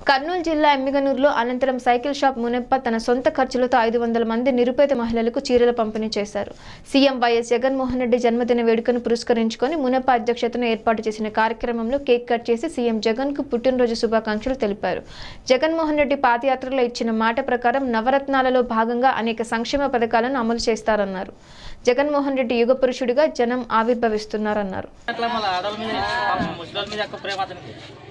కర్నూలు జిల్లా ఎమ్మిగనూరులో అనంతరం cycle shop మునెప్ప తన సొంత ఖర్చులతో ఐదు వందల మంది నిరుపేద మహిళలకు చీరల పంపిణీ చేశారు సీఎం వైఎస్ జగన్మోహన్ రెడ్డి జన్మదిన వేడుకను పురస్కరించుకొని మునెప్ప అధ్యక్షతన ఏర్పాటు చేసిన కార్యక్రమంలో కేక్ కట్ చేసి సీఎం జగన్ కు పుట్టినరోజు శుభాకాంక్షలు తెలిపారు జగన్మోహన్ రెడ్డి పాదయాత్రలో ఇచ్చిన మాట ప్రకారం నవరత్నాలలో భాగంగా అనేక సంక్షేమ పథకాలను అమలు చేస్తారన్నారు జగన్మోహన్ రెడ్డి యుగ పురుషుడిగా జనం ఆవిర్భవిస్తున్నారన్నారు అట్లా మళ్ళీ ఆడవాళ్ళ మీద పాపం ముసలి మీద ఎక్కువ ప్రేమ అతనికి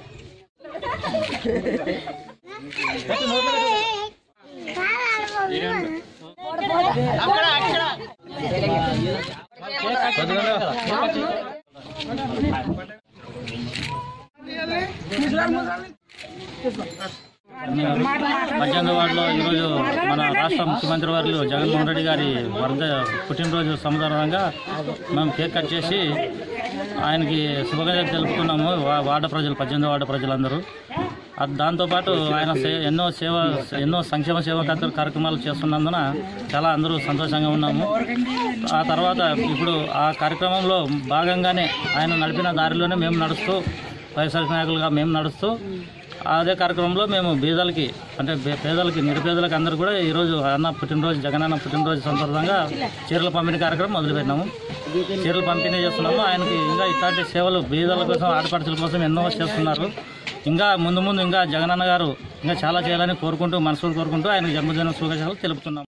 పద్దెనిమిది వార్డులో ఈరోజు మన రాష్ట్ర ముఖ్యమంత్రి వారు జగన్మోహన్ రెడ్డి గారి వరద పుట్టినరోజు సందర్భంగా మేము కేక్ కట్ చేసి ఆయనకి శుభాకాంక్షలు తెలుపుతున్నాము వా- వార్డు ప్రజలు పద్దెనిమిది వార్డు ప్రజలందరూ అది దాంతోపాటు ఆయన సే- ఎన్నో సేవ ఎన్నో సంక్షేమ సేవా కార్య- కార్యక్రమాలు చేస్తున్నందున చాలా అందరూ సంతోషంగా ఉన్నాము ఆ తర్వాత ఇప్పుడు ఆ కార్యక్రమంలో భాగంగానే ఆయన నడిపిన దారిలోనే మేము నడుస్తూ వైఎస్ఆర్ నాయకులుగా మేము నడుస్తూ అదే కార్యక్రమంలో మేము బీదలకి అంటే బే- పేదలకి నిరుపేదలకి అందరూ కూడా ఈరోజు అన్న పుట్టినరోజు జగనన్న పుట్టినరోజు సందర్భంగా చీరల పంపిణీ కార్యక్రమం మొదలుపెట్టినాము చీరలు పంపిణీ చేస్తున్నాము ఆయనకి ఇంకా ఇట్లాంటి సేవలు బీదల కోసం ఆడపడుచుల కోసం ఎన్నో చేస్తున్నారు ఇంకా ముందు ముందు ఇంకా జగనన్న గారు ఇంకా చాలా చేయాలని కోరుకుంటూ మనసులు కోరుకుంటూ ఆయన జన్మదిన శుభాకాంక్షలు తెలుపుతున్నాం